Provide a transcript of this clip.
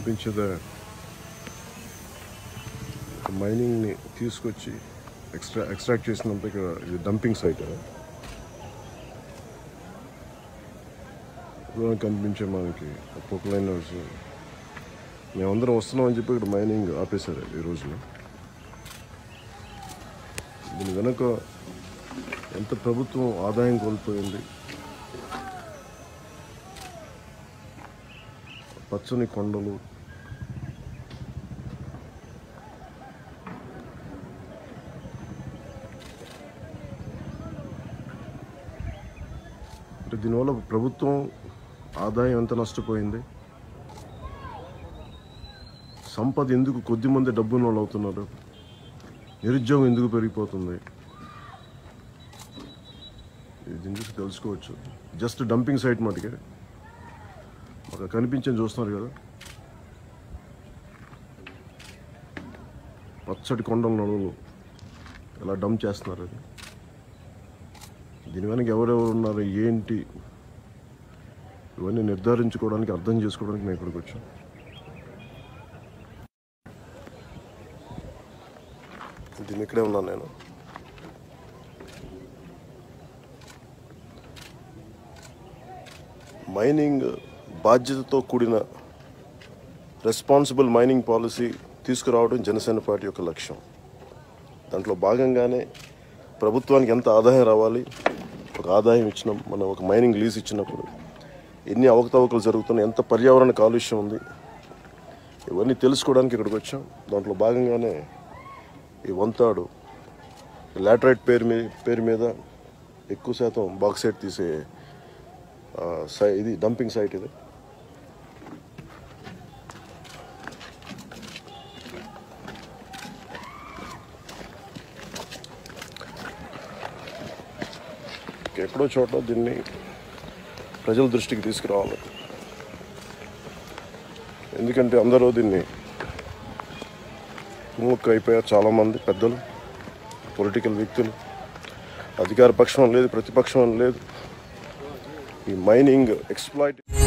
కనిపించేదే మైనింగ్ని తీసుకొచ్చి extra extract చేసినంత ఇక్కడ ఇది డంపింగ్ సైట్ దూరం కనిపించే మనకి పొక్లైనర్స్ మేమందరం వస్తున్నామని చెప్పి ఇక్కడ మైనింగ్ ఆపేశారు ఈ రోజున దీని వెనుక ఎంత ప్రభుత్వం ఆదాయం కోల్పోయింది పచ్చని కొండలు అంటే దీనివల్ల ప్రభుత్వం ఆదాయం ఎంత నష్టపోయింది సంపద ఎందుకు కొద్ది మంది డబ్బున్న వాళ్ళు అవుతున్నారు నిరుద్యోగం ఎందుకు పెరిగిపోతుంది ఇది దీని చూసి తెలుసుకోవచ్చు జస్ట్ డంపింగ్ సైట్ మటుకే మాకు కనిపించని చూస్తున్నారు కదా పచ్చటి కొండల నడువులు ఎలా డంప్ చేస్తున్నారు అది దీని వెనక ఎవరెవరు ఉన్నారు ఏంటి ఇవన్నీ నిర్ధారించుకోవడానికి అర్థం చేసుకోవడానికి నేను ఇక్కడికి వచ్చాను దీని ఇక్కడే ఉన్నాను నేను మైనింగ్ బాధ్యతతో కూడిన రెస్పాన్సిబుల్ మైనింగ్ పాలసీ తీసుకురావడం జనసేన పార్టీ యొక్క లక్ష్యం దాంట్లో భాగంగానే ప్రభుత్వానికి ఎంత ఆదాయం రావాలి ఒక ఆదాయం ఇచ్చిన మనం ఒక మైనింగ్ లీజ్ ఇచ్చినప్పుడు ఎన్ని అవకతవకలు జరుగుతున్నాయి ఎంత పర్యావరణ కాలుష్యం ఉంది ఇవన్నీ తెలుసుకోవడానికి ఇక్కడికి వచ్చాం దాంట్లో భాగంగానే ఈ వంతాడు లాటరైట్ పేరు మీ పేరు మీద ఎక్కువ శాతం బాక్సైట్ తీసే ఆ, సై ఇది డంపింగ్ సైట్ ఇది ఎక్కడో చోట దీన్ని ప్రజల దృష్టికి తీసుకురావాలి ఎందుకంటే అందరూ దీన్ని కుమ్ముక్కు అయిపోయారు చాలామంది పెద్దలు పొలిటికల్ వ్యక్తులు అధికార పక్షం అని లేదు ప్రతిపక్షం అని లేదు ఈ మైనింగ్ ఎక్స్ప్లాయిట్